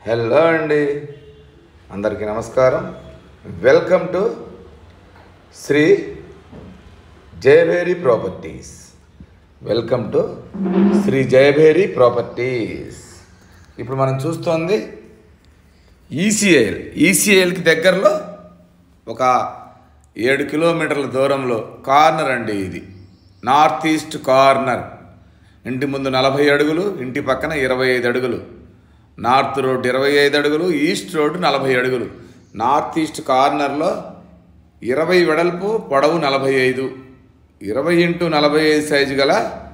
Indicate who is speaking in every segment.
Speaker 1: hello అండి అందరికీ నమస్కారం welcome to Shri Jayabheri properties welcome to Shri Jayabheri properties ఇప్పుడు మనం చూస్తోంది ఈసీఐఎల్ ఈసీఐఎల్కి దగ్గరలో ఒక ఏడు కిలోమీటర్ల దూరంలో కార్నర్ అండి ఇది నార్త్ ఈస్ట్ కార్నర్ ఇంటి ముందు నలభై అడుగులు ఇంటి పక్కన ఇరవై ఐదు అడుగులు నార్త్ రోడ్ ఇరవై ఐదు అడుగులు ఈస్ట్ రోడ్ నలభై అడుగులు నార్త్ ఈస్ట్ కార్నర్లో ఇరవై వెడల్పు పొడవు నలభై ఐదు ఇరవై ఇంటూ నలభై ఐదు సైజు గల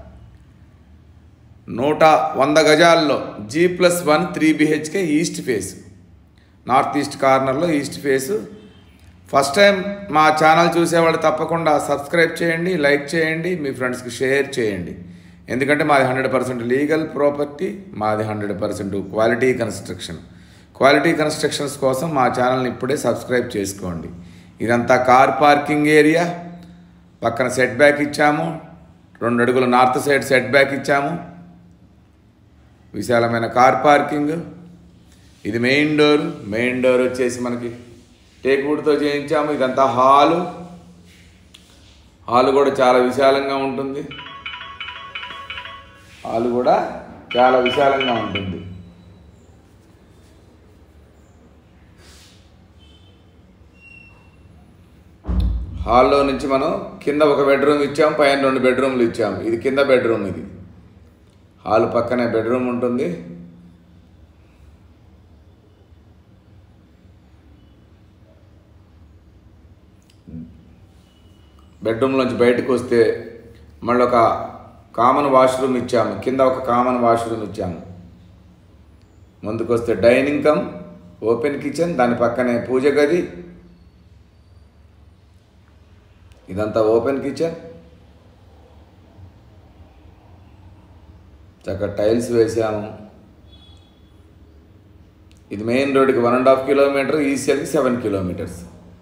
Speaker 1: నూట వంద గజాల్లో G plus one three BHK east face north east కార్నర్లో ఈస్ట్ ఫేసు ఫస్ట్ టైం మా ఛానల్ చూసేవాళ్ళు తప్పకుండా సబ్స్క్రైబ్ చేయండి లైక్ చేయండి మీ ఫ్రెండ్స్కి షేర్ చేయండి ఎందుకంటే మాది హండ్రెడ్ పర్సెంట్ లీగల్ ప్రాపర్టీ మాది hundred percent quality construction quality constructions కోసం మా ఛానల్ని ఇప్పుడే సబ్స్క్రైబ్ చేసుకోండి ఇదంతా కార్ పార్కింగ్ ఏరియా పక్కన సెట్ బ్యాక్ ఇచ్చాము రెండు అడుగుల నార్త్ సైడ్ సెట్ బ్యాక్ ఇచ్చాము విశాలమైన కార్ పార్కింగ్ ఇది మెయిన్ డోర్ మెయిన్ డోర్ వచ్చేసి మనకి టేక్ వుడ్తో చేయించాము ఇదంతా హాలు హాలు కూడా చాలా విశాలంగా ఉంటుంది హాలు కూడా చాలా విశాలంగా ఉంటుంది హాల్లో నుంచి మనం కింద ఒక బెడ్రూమ్ ఇచ్చాం పైన రెండు బెడ్రూమ్లు ఇచ్చాం ఇది కింద బెడ్రూమ్ ఇది హాల్ పక్కనే బెడ్రూమ్ ఉంటుంది బెడ్రూమ్లోంచి బయటకు వస్తే మళ్ళీ ఒక కామన్ వాష్రూమ్ ఇచ్చాము కింద ఒక కామన్ వాష్రూమ్ ఇచ్చాము ముందుకు వస్తే డైనింగ్ కమ్ ఓపెన్ కిచెన్ దాని పక్కనే పూజ గది ఇదంతా ఓపెన్ కిచెన్ చక్కగా టైల్స్ వేసాము ఇది మెయిన్ రోడ్డుకి వన్ అండ్ హాఫ్ కిలోమీటర్ ఈసీఎల్కి సెవెన్ కిలోమీటర్స్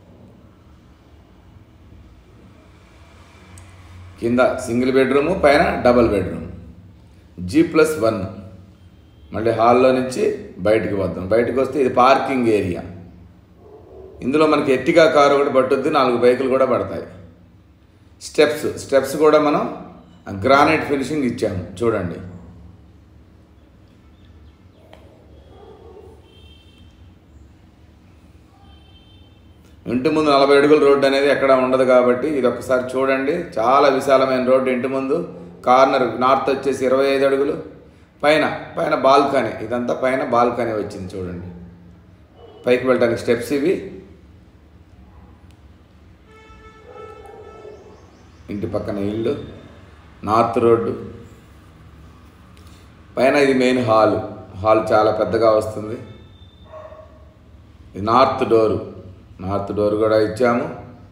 Speaker 1: కింద సింగిల్ బెడ్రూము పైన double bedroom G plus one మళ్ళీ హాల్లో నుంచి బయటికి వద్దాం బయటకు వస్తే ఇది పార్కింగ్ ఏరియా ఇందులో మనకి ఎట్టిగా కారు ఒకటి పట్టుద్ది నాలుగు బైకులు కూడా పడతాయి స్టెప్స్ స్టెప్స్ కూడా మనం గ్రానైట్ ఫినిషింగ్ ఇచ్చాము చూడండి ఇంటి ముందు నలభై అడుగుల రోడ్డు అనేది ఎక్కడ ఉండదు కాబట్టి ఇది ఒకసారి చూడండి చాలా విశాలమైన రోడ్డు ఇంటి ముందు కార్నర్ నార్త్ వచ్చేసి ఇరవై ఐదు అడుగులు పైన పైన బాల్కనీ ఇదంతా పైన బాల్కనీ వచ్చింది చూడండి పైకి వెళ్ళడానికి స్టెప్స్ ఇవి ఇంటి పక్కన ఇల్లు నార్త్ రోడ్డు పైన ఇది మెయిన్ హాల్ హాల్ చాలా పెద్దగా వస్తుంది ఇది నార్త్ డోరు నార్త్ డోర్ కూడా ఇచ్చాము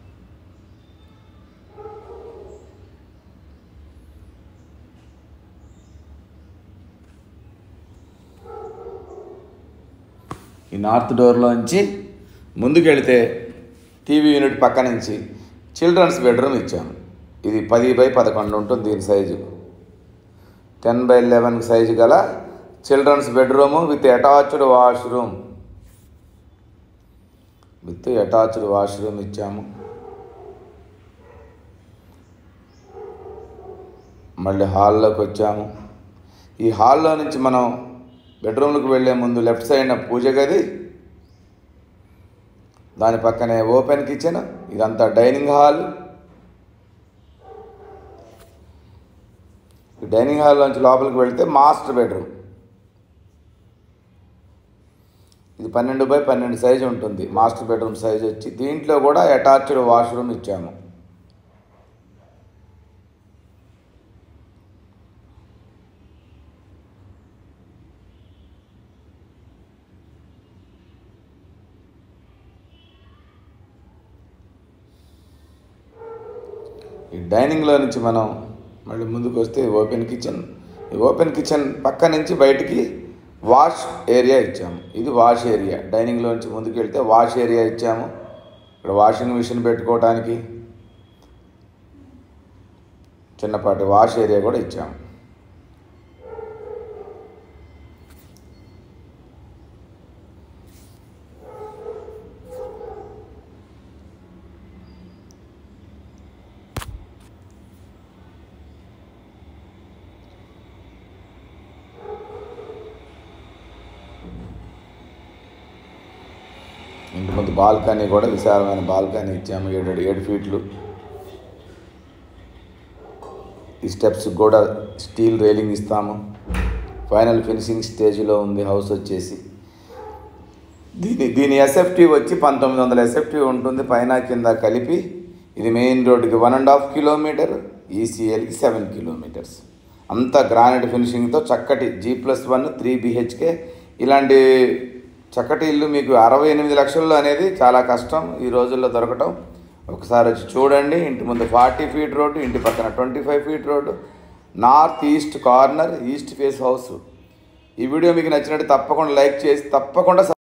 Speaker 1: ఈ నార్త్ డోర్లోంచి ముందుకెళ్తే టీవీ యూనిట్ పక్క నుంచి చిల్డ్రన్స్ బెడ్రూమ్ ఇచ్చాము ఇది పది బై పదకొండు ఉంటుంది దీని size ten by eleven size గల children's bedroom with attached washroom with attached washroom ఇచ్చాము మళ్ళీ హాల్లోకి వచ్చాము ఈ హాల్లో నుంచి మనం బెడ్రూమ్లకు వెళ్ళే ముందు లెఫ్ట్ సైడ్న పూజ గది దాని పక్కనే ఓపెన్ కిచెన్ ఇదంతా డైనింగ్ హాల్ డైనింగ్ హాల్ నుంచి లోపలికి వెళ్తే మాస్టర్ బెడ్రూమ్ ఇది పన్నెండు బై పన్నెండు సైజు ఉంటుంది మాస్టర్ బెడ్రూమ్ సైజ్ వచ్చి దీంట్లో కూడా అటాచ్డ్ వాష్రూమ్ ఇచ్చాము ఈ డైనింగ్లో నుంచి మనం మళ్ళీ ముందుకు వస్తే ఓపెన్ కిచెన్ ఈ ఓపెన్ కిచెన్ పక్క నుంచి బయటికి వాష్ ఏరియా ఇచ్చాము ఇది వాష్ ఏరియా డైనింగ్లో నుంచి ముందుకు వెళ్తే వాష్ ఏరియా ఇచ్చాము ఇక్కడ వాషింగ్ మిషన్ పెట్టుకోవడానికి చిన్నపాటి వాష్ ఏరియా కూడా ఇచ్చాము ఇంటి ముందు బాల్కనీ కూడా విశాలమైన బాల్కనీ ఇచ్చాము ఏడు ఏడు ఫీట్లు ఈ స్టెప్స్ కూడా స్టీల్ రైలింగ్ ఇస్తాము ఫైనల్ ఫినిషింగ్ స్టేజ్లో ఉంది హౌస్ వచ్చేసి దీని దీని ఎస్ఎఫ్టీ వచ్చి పంతొమ్మిది వందల ఎస్ఎఫ్టీ ఉంటుంది పైన కింద కలిపి ఇది మెయిన్ రోడ్డుకి వన్ అండ్ హాఫ్ కిలోమీటర్ ఈసీఎల్కి సెవెన్ కిలోమీటర్స్ అంతా గ్రానైట్ ఫినిషింగ్తో చక్కటి G plus one three BHK ఇలాంటి చక్కటి ఇల్లు మీకు అరవై ఎనిమిది లక్షల్లో అనేది చాలా కష్టం ఈ రోజుల్లో దొరకటం ఒకసారి వచ్చి చూడండి ఇంటి ముందు ఫార్టీ ఫీట్ రోడ్డు ఇంటి పక్కన twenty five feet road north east corner east face house ఈ వీడియో మీకు నచ్చినట్టు తప్పకుండా లైక్ చేసి తప్పకుండా